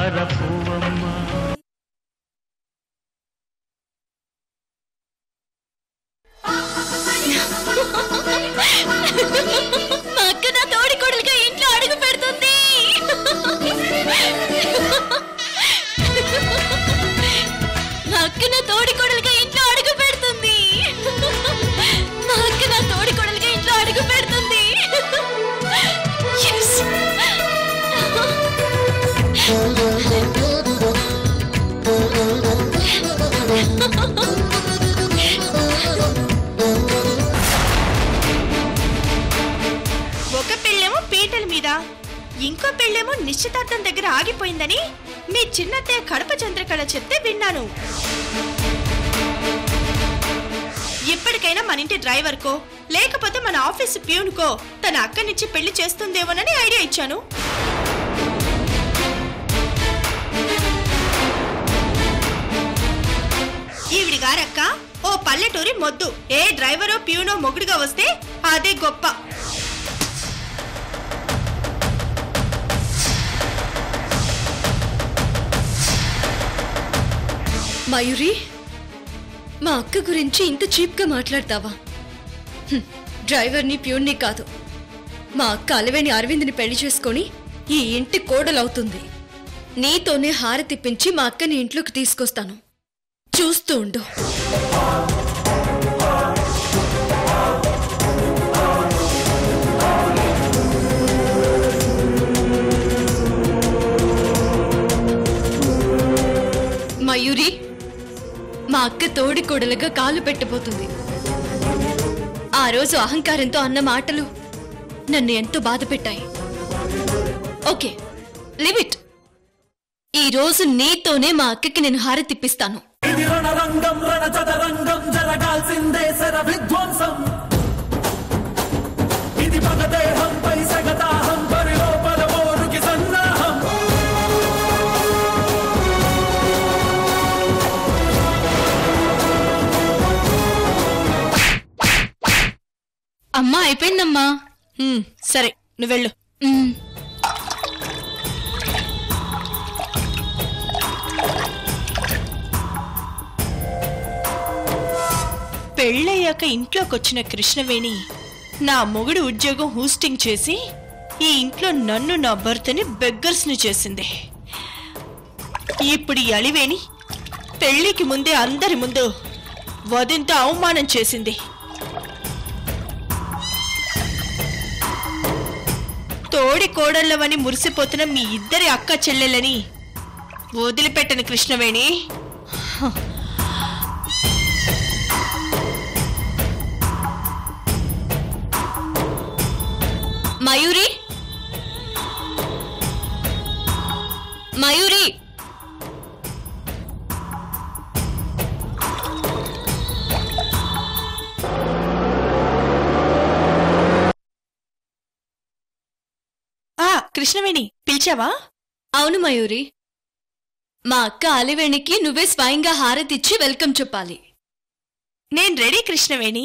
మందార పువ్వమ్మ మా అక్క నా తోడి కొడలుగా ఇంట్లో అడుగు పెడుతుంది మా అక్క నా తోడి కొడలుగా ఇంట్లో అడుగు పెడుతుంది మా అక్క నా తోడి కొడలుగా ఇంట్లో అడుగు పెడుతుంది Yes! ఒక పెళ్ళేమో పీటల మీద ఇంకో పెళ్ళేమో నిశ్చితార్థం దగ్గర ఆగిపోయిందని మీ చిన్నత్తయ్య కడప చంద్రకళ చెప్తే విన్నాను ఇప్పటికైనా మన ఇంటి డ్రైవర్కో లేకపోతే మన ఆఫీస్ ప్యూన్కో తన అక్కనిచ్చి పెళ్లి చేస్తుందేమోనని ఐడియా ఇచ్చాను ఈవిడి గారక్క ఓ పల్లెటూరి మొద్దు ఏ డ్రైవరో ప్యూనో మొగుడుగా వస్తే అదే గొప్ప మయూరి మా అక్క గురించి ఇంత చీప్గా మాట్లాడతావా హ్మ్, డ్రైవర్ని ప్యూన్ని కాదు మా అక్క అలవేని అరవింద్ని పెళ్లి చేసుకొని ఈ ఇంటి కోడలవుతుంది నీతోనే హారతిప్పించి మా అక్కని ఇంట్లోకి తీసుకొస్తాను చూస్తూ ఉండు మయూరి మా అక్క తోడి కోడలుగా కాలు పెట్టబోతుంది ఆ రోజు అహంకారంతో అన్న మాటలు నన్ను ఎంతో బాధ పెట్టాయి ఓకే లిమిట్ ఈ రోజు నీతోనే మా అక్కకి నేను హారతి తిప్పిస్తాను ఇది రణరంగం రణ చదరంగం జరగాల్సిందే శర విధ్వంసం ఇది పగదేహంపై సగతాహం పరిలోపల మోరుకి సన్నాహం అమ్మా అయిపోయిందమ్మా హ్మ్, సరే నువ్వు వెళ్ళు మ్, పెళ్ళయ్యాక ఇంట్లోకి వచ్చిన కృష్ణవేణి నా మొగుడు ఉద్యోగం హూస్టింగ్ చేసి ఈ ఇంట్లో నన్ను నా భర్తని బెగ్గర్స్ ని చేసింది ఇప్పుడు ఈ అలివేణి పెళ్లికి ముందే అందరి ముందు వదింతో అవమానం చేసింది తోడి కోడళ్ళవని మురిసిపోతున్న మీ ఇద్దరి అక్క చెల్లెలని వదిలిపెట్టను కృష్ణవేణి మయూరి మయూరి ఆ కృష్ణవేణి పిలిచావా అవును మయూరి మా అక్క అలివేణికి నువ్వే స్వయంగా హారతిచ్చి వెల్కమ్ చెప్పాలి నేను రెడీ కృష్ణవేణి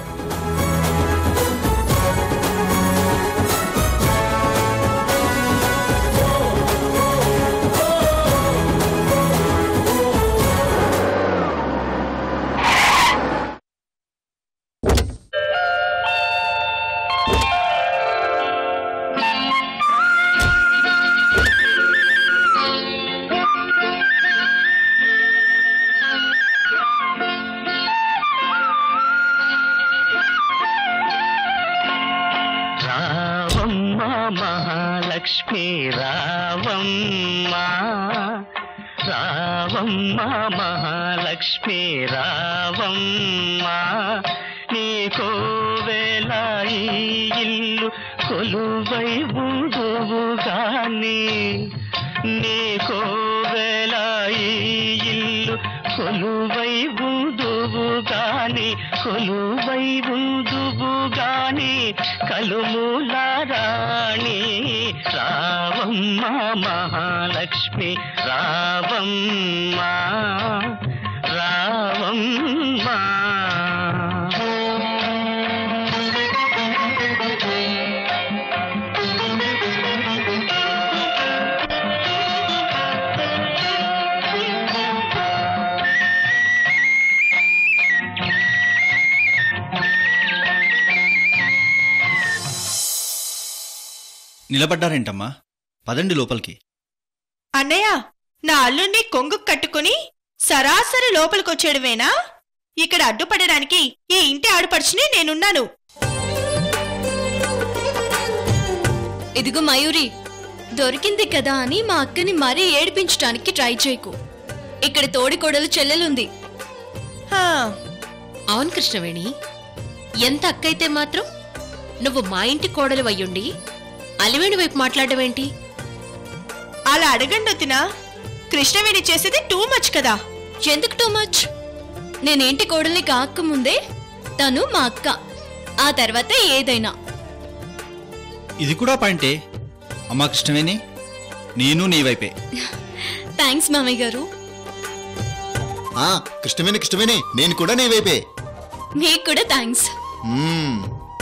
రావమ్మ మహాలక్ష్మి రావమ్మ రావమ్మ మహాలక్ష్మి రావమ్మ నీకో వేళ ఈ ఇల్లు కొలువై ఉందువు గాని నీకో వేళ ఈ ఇల్లు కొలువై ఉందువు గాని కొలువై ఉందువు గాని కలుమూల రాణి రావమ్మ మహాలక్ష్మి రావమ్మ రావమ్మ నిలబడ్డారేంటమ్మా పదండి లోపలికి అన్నయ్య నా అల్లుణ్ణి కొంగు కట్టుకుని సరాసరి లోపలికొచ్చేడువేనా ఇక్కడ అడ్డుపడడానికి ఈ ఇంటి ఆడుపడుచుని నేనున్నాను ఇదిగో మయూరి దొరికింది కదా అని మా అక్కని మరీ ఏడిపించడానికి ట్రై చేయకు ఇక్కడ తోడికోడలు చెల్లెలుంది హా, అవును కృష్ణవేణి ఎంత అక్కయితే మాత్రం నువ్వు మా ఇంటి కోడలు అయ్యుండి అలివేణి వైపు మాట్లాడవేంటి అలా అడగండి వదినా కృష్ణవేణి చేసేది టూ మచ్ కదా ఎందుకు టూ మచ్ నేనేంటి కోడల్ని కాకముందే తను మా అక్క ఆ తర్వాత ఏదైనా ఇది కూడా పాయింటే అమ్మా కృష్ణవేణి నేను నీ వైపే థ్యాంక్స్ మామయ్య గారు ఆ కృష్ణవేణి కృష్ణవేణి నేను కూడా నీ వైపే మీకు కూడా థ్యాంక్స్ మ్మ్.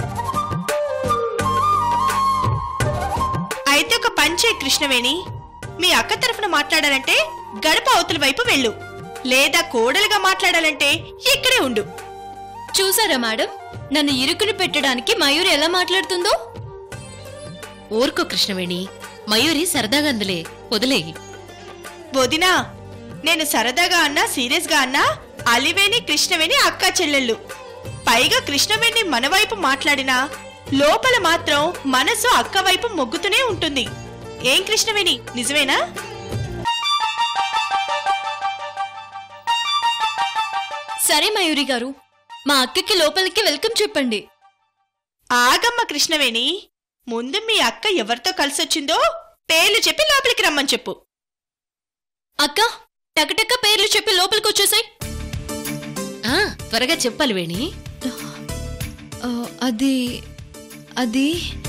అయితే ఒక పంచే కృష్ణవేణి మీ అక్క తరఫున మాట్లాడాలంటే గడప అవతల వైపు వెళ్ళు లేదా కోడలుగా మాట్లాడాలంటే ఇక్కడే ఉండు చూసారా మేడం నన్ను ఇరుకుని పెట్టడానికి మయూరి ఎలా మాట్లాడుతుందో ఊరుకో కృష్ణవేణి మయూరి సరదాగా అందులే వదిలేయి వదినా నేను సరదాగా అన్నా సీరియస్ గా అన్నా అలివేని కృష్ణవేణి అక్క చెల్లెళ్ళు పైగా కృష్ణవేణి మన వైపు మాట్లాడినా లోపల మాత్రం మనసు అక్క వైపు మొగ్గుతూనే ఉంటుంది ఏం కృష్ణవేణి నిజమేనా సరే మయూరి గారు మా అక్కకి లోపలికి వెల్కమ్ చెప్పండి ఆగమ్మ కృష్ణవేణి ముందు మీ అక్క ఎవరితో కలిసొచ్చిందో పేర్లు చెప్పి లోపలికి రమ్మని చెప్పు అక్క టకటక పేర్లు చెప్పి లోపలికి వచ్చేసాయి ఆ త్వరగా చెప్పు అలివేణి అది అది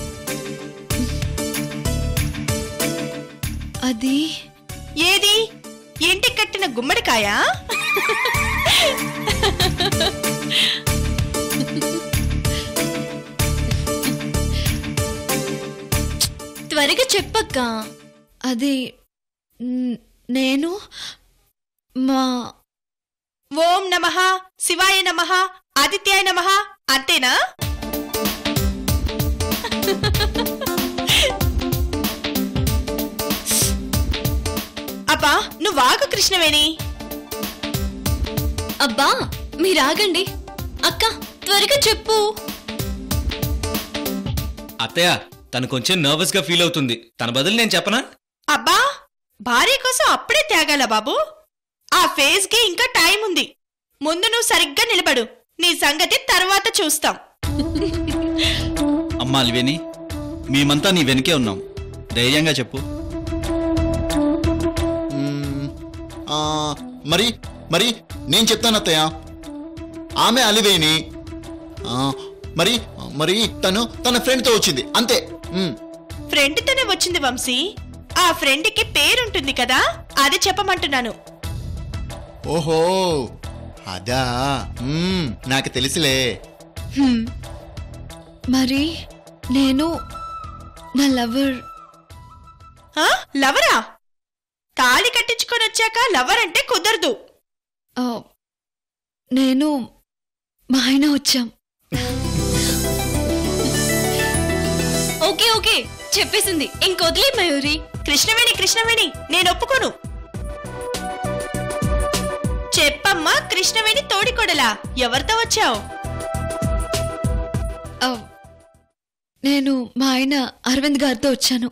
అది ఏది ఇంటికి కట్టిన గుమ్మడికాయ త్వరగా చెప్పక్క అది నేను మా ఓం నమః శివాయ నమః ఆదిత్యాయ నమః అంతేనా అబ్బా నువ్వాగు కృష్ణవేణి అబ్బా మీరాగండి అక్క త్వరగా చెప్పు అత్తయ్య తను కొంచెం నర్వస్ గా ఫీల్ అవుతుంది తన బదులు నేను చెప్పనా అబ్బా భార్య కోసం అప్పుడే త్యాగాల బాబు ఆ ఫేజ్ కి ఇంకా టైం ఉంది ముందు నువ్వు సరిగ్గా నిలబడు నీ సంగతి తర్వాత చూస్తాం అమ్మా అలివేణి మేమంతా నీ వెనకే ఉన్నాం ధైర్యంగా చెప్పు మ్మ్. ఆ, మరి మరి నేను చెప్తాను అత్తయ్య ఆమె అలివేణి ఆ, మరి మరి తను తన ఫ్రెండ్తో వచ్చింది అంతే మ్మ్. ఫ్రెండ్తోనే వచ్చింది వంశీ ఆ ఫ్రెండ్కి పేరుంటుంది కదా అది చెప్పమంటున్నాను ఓహో అదా మ్మ్, నాకు తెలుసులే హ్మ్. మరి నేను నా లవర్ ఆ? లవరా తాళి కట్టించుకొని వచ్చాక లవర్ అంటే కుదరదు ఆ, నేను మా ఆయన వచ్చాం ఓకే ఓకే చెప్పేసింది ఇంకొదిలే మయూరి కృష్ణవేణి కృష్ణవేణి నేను ఒప్పుకోను చెప్పమ్మా కృష్ణవేణి తోడికొడలా ఎవరితో వచ్చావు ఆ, నేను మా ఆయన అరవింద్ గారితో వచ్చాను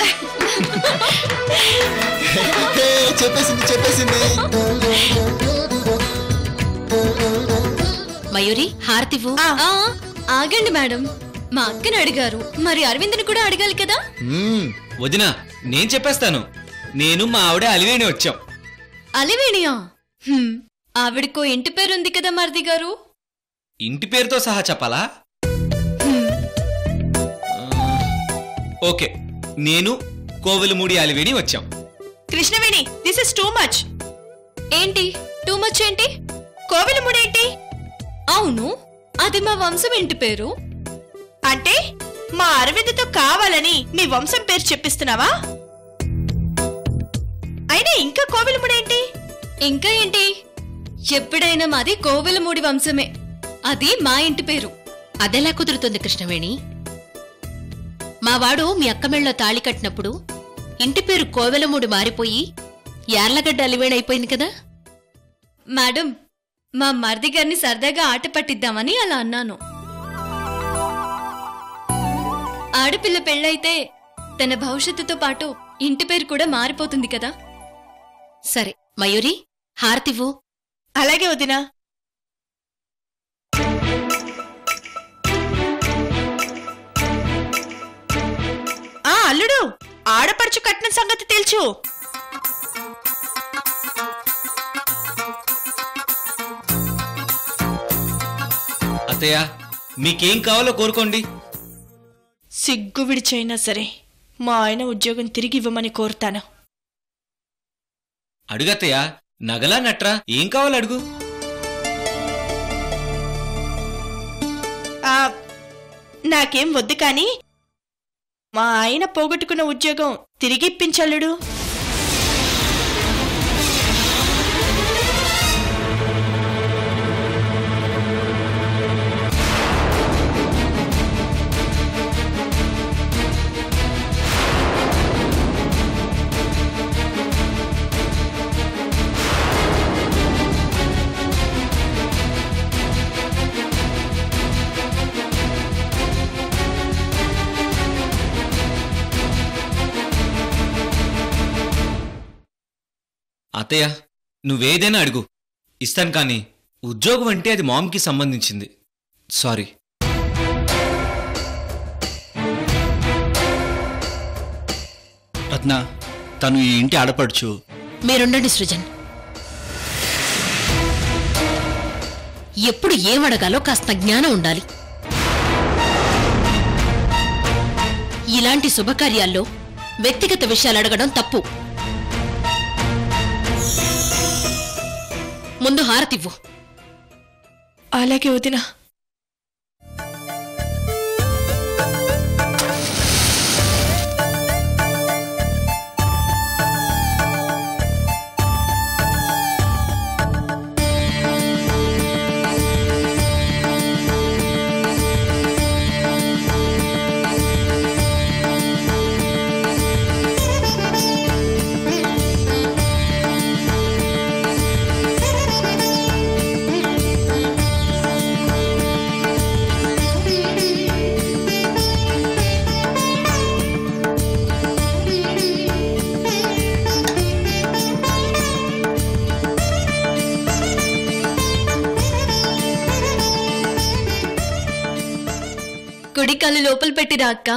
హే, చెప్పేసింది చెప్పేసింది మయూరి హారతివ్వు ఆ, ఆ, ఆగండి మేడం మా అక్కని అడిగారు మరి అరవింద్ని కూడా అడగాలి కదా మ్మ్. వదినా నేను చెప్పేస్తాను నేను మా ఆవిడ అలివేణి వచ్చాం అలివేణియా హ్మ్, ఆవిడకో ఇంటి పేరు ఉంది కదా మరిది గారు ఇంటి పేరుతో సహా చెప్పాలా హ్మ్, ఓకే నేను కోవెలమూడి అలివేణి వచ్చాం Krishnaveni this is too much ఏంటి టూ మచ్ ఏంటి కోవిలముడేంటి అవును అది మా వంశం ఇంటి పేరు అంటే మా అరవింద్తో కావాలని మీ వంశం పేరు చెప్పిస్తున్నావా అయినా ఇంకా కోవిలముడేంటి ఇంకా ఏంటి ఎప్పుడైనా మాది కోవెలమూడి వంశమే అది మా ఇంటి పేరు అదెలా కుదురుతుంది కృష్ణవేణి మా వాడు మీ అక్క మెళ్ళలో తాళి కట్టినప్పుడు ఇంటి పేరు కోవెలమూడి మారిపోయి యార్లగడ్డ అలివేణైపోయింది కదా మేడం మా మరిది గారిని సరదాగా ఆట పట్టిద్దామని అలా అన్నాను ఆడపిల్ల పెళ్ళైతే తన భవిష్యత్తుతో పాటు ఇంటి పేరు కూడా మారిపోతుంది కదా సరే మయూరి హారతివ్వు అలాగే వదినా ఆ అల్లుడు ఆడపడుచు కట్టిన సంగతి తెలుసు అత్తయ్య మీకేం కావాలో కోరుకోండి సిగ్గు విడిచైనా సరే మా ఆయన ఉద్యోగం తిరిగి ఇవ్వమని కోరుతాను అడుగత్తయ్య నగలా నట్రా ఏం కావాలో అడుగు ఆ నాకేం వద్దు కానీ మా ఆయన పోగొట్టుకున్న ఉద్యోగం తిరిగి ఇప్పించల్లుడు అత్తయ్య నువ్వేదైనా అడుగు ఇస్తాను కానీ ఉద్యోగం అంటే అది మామ్కి సంబంధించింది సారీ రత్న తను ఈ ఇంటి ఆడపడుచు మీరుండండి సృజన్ ఎప్పుడు ఏం అడగాలో కాస్త జ్ఞానం ఉండాలి ఇలాంటి శుభకార్యాల్లో వ్యక్తిగత విషయాలు అడగడం తప్పు ముందు హారతివ్వు అలాగే వదినా కుడి కాలు లోపల పెట్టిరా అక్క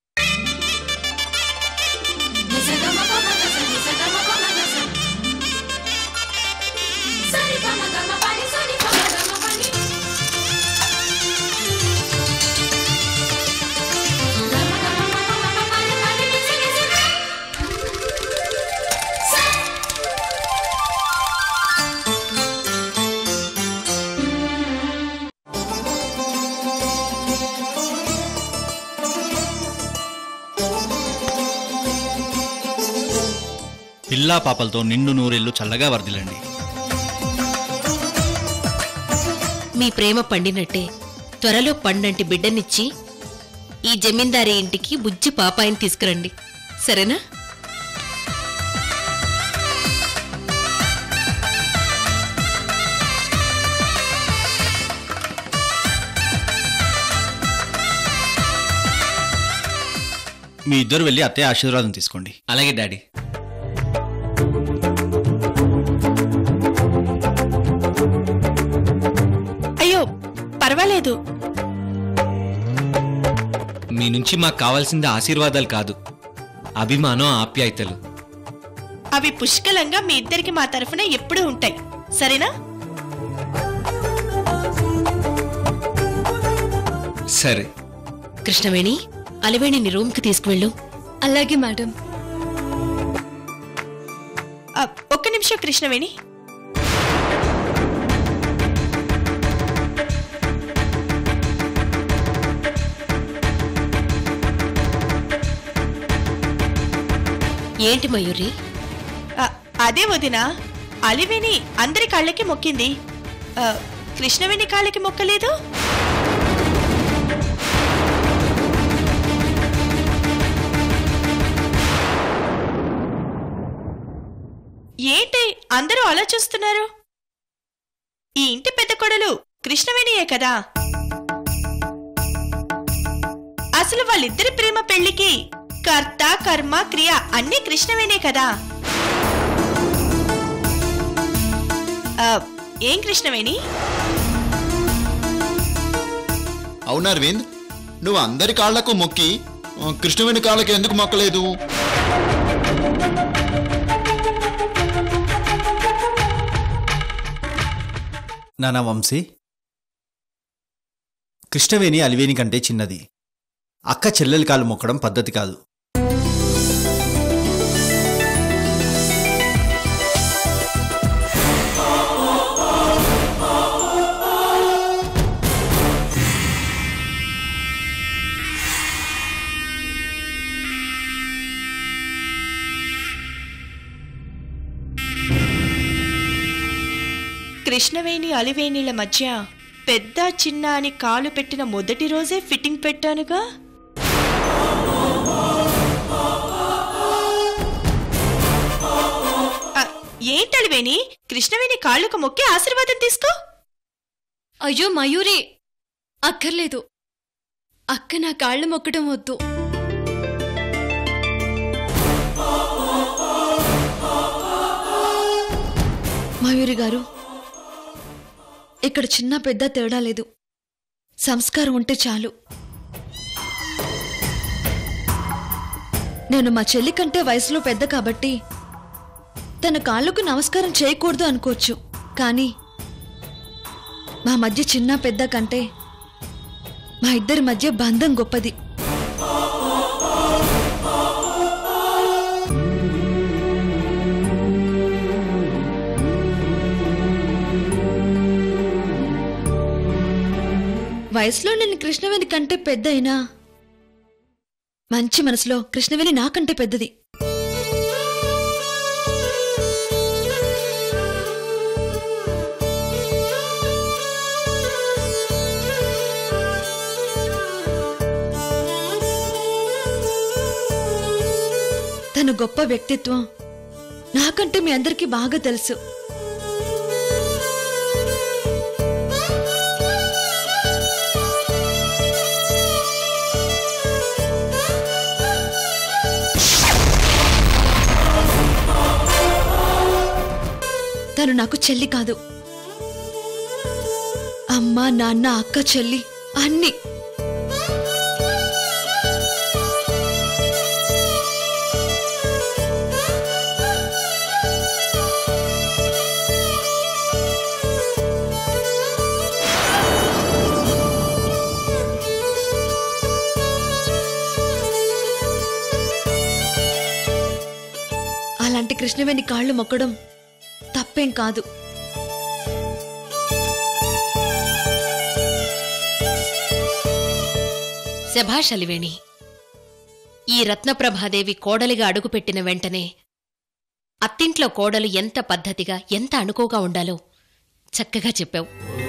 పిల్లా పాపలతో నిండు నూరెళ్ళు చల్లగా వర్దిలండి మీ ప్రేమ పండినట్టే త్వరలో పండంటి బిడ్డనిచ్చి ఈ జమీందారీ ఇంటికి బుజ్జి పాపాయిని తీసుకురండి సరేనా మీ ఇద్దరు వెళ్ళి అత్తయ్య ఆశీర్వాదం తీసుకోండి అలాగే డాడీ అయ్యో పర్వాలేదు మీ నుంచి మాకు కావాల్సింది ఆశీర్వాదాలు కాదు అభిమానం ఆప్యాయతలు అవి పుష్కలంగా మీ ఇద్దరికి మా తరఫున ఎప్పుడూ ఉంటాయి సరేనా సరే కృష్ణవేణి అలివేణిని రూమ్కి తీసుకువెళ్ళు అలాగే మేడం ఆ, ఒక్క నిమిషం కృష్ణవేణి ఏంటి మయూరి ఆ, అదే వదిన అలివేని అందరి కాళ్ళకి మొక్కింది ఆ, కృష్ణవేణి కాళ్ళకి మొక్కలేదు ఏంటి అందరూ అలా చూస్తున్నారు ఈ ఇంటి పెద్ద కొడలు కృష్ణవేణియే కదా అసలు వాళ్ళిద్దరి ప్రేమ పెళ్లికి కర్త కర్మ క్రియ అన్నీ కృష్ణవేణే కదా ఆ, ఏం కృష్ణవేణి అవును అరవింద్ నువ్వు అందరి కాళ్లకు మొక్కి ఆ, కృష్ణవేణి కాళ్ళకి ఎందుకు మొక్కలేదు నానా వంశీ కృష్ణవేణి అలివేణి కంటే చిన్నది అక్క చెల్లెలి కాలు మొక్కడం పద్ధతి కాదు కృష్ణవేణి అలివేణిల మధ్య పెద్ద చిన్న అని కాలు పెట్టిన మొదటి రోజే ఫిట్టింగ్ పెట్టానుగా ఆ, ఏంటి అలివేణి కృష్ణవేణి కాళ్ళకు మొక్కి ఆశీర్వాదం తీసుకో అయ్యో మయూరి అక్కర్లేదు అక్క నా కాళ్ళు మొక్కడం వద్దు మయూరి గారు ఇక్కడ చిన్న పెద్ద తేడా లేదు సంస్కారం ఉంటే చాలు నేను మా చెల్లి కంటే వయసులో పెద్ద కాబట్టి తన కాళ్ళకు నమస్కారం చేయకూడదు అనుకోవచ్చు కానీ మా మధ్య చిన్న పెద్ద కంటే మా ఇద్దరి మధ్య బంధం గొప్పది వయసులో నేను కృష్ణవేణి కంటే పెద్ద అయినా మంచి మనసులో కృష్ణవేణి నాకంటే పెద్దది తన గొప్ప వ్యక్తిత్వం నాకంటే మీ అందరికీ బాగా తెలుసు తను నాకు చెల్లి కాదు అమ్మ నాన్న అక్క చెల్లి అన్నీ అలాంటి కృష్ణవేణి కాళ్ళు మొక్కడం తప్పేం కాదు శభాష్ అలివేణి ఈ రత్నప్రభాదేవి కోడలిగా అడుగుపెట్టిన వెంటనే అత్తింట్లో కోడలు ఎంత పద్ధతిగా ఎంత అణుకోగా ఉండాలో చక్కగా చెప్పావు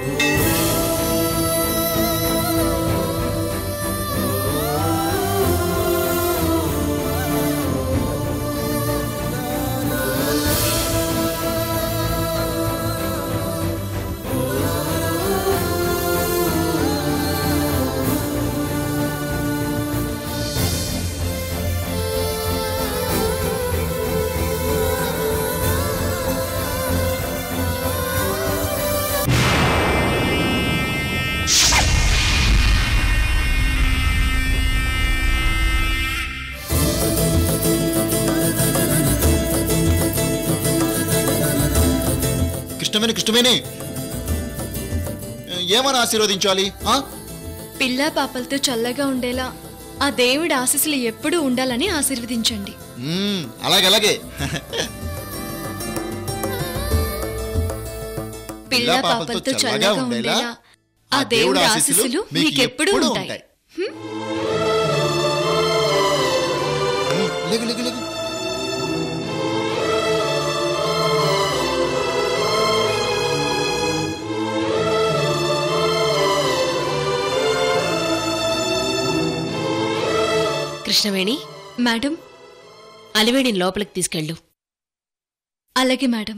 కృష్ణవేణి కృష్ణవేణి ఏమని ఆశీర్వదించాలి ఆ? పిల్ల పాపలతో చల్లగా ఉండేలా ఆ దేవుడి ఆశీస్సులు ఎప్పుడూ ఉండాలని ఆశీర్వదించండి మ్మ్, అలాగే అలాగే పిల్ల పాపలతో చల్లగా ఉండేలా ఆ దేవుడి ఆశీస్సులు మీకెప్పుడూ ఉంటాయి మ్మ్, లెగు లెగు లెగు కృష్ణవేణి మేడం అలివేణిని లోపలికి తీసుకెళ్ళు అలాగే మేడం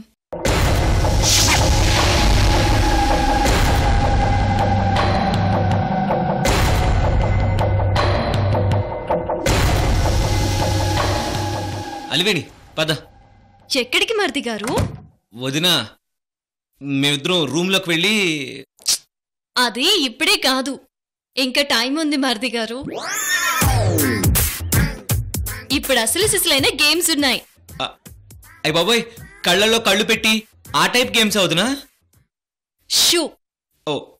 అలివేణి పద ఎక్కడికి మరిది గారు వదిన మేమిద్దరం రూమ్లోకి వెళ్ళి అది ఇప్పుడే కాదు ఇంకా టైం ఉంది మరిది గారు ఇప్పుడు అసలు సిసలైన గేమ్స్ ఉన్నాయి అయ్య బాబోయ్ కళ్ళల్లో కళ్ళు పెట్టి ఆ టైప్ గేమ్స్ అవుతున్నా షూ ఓ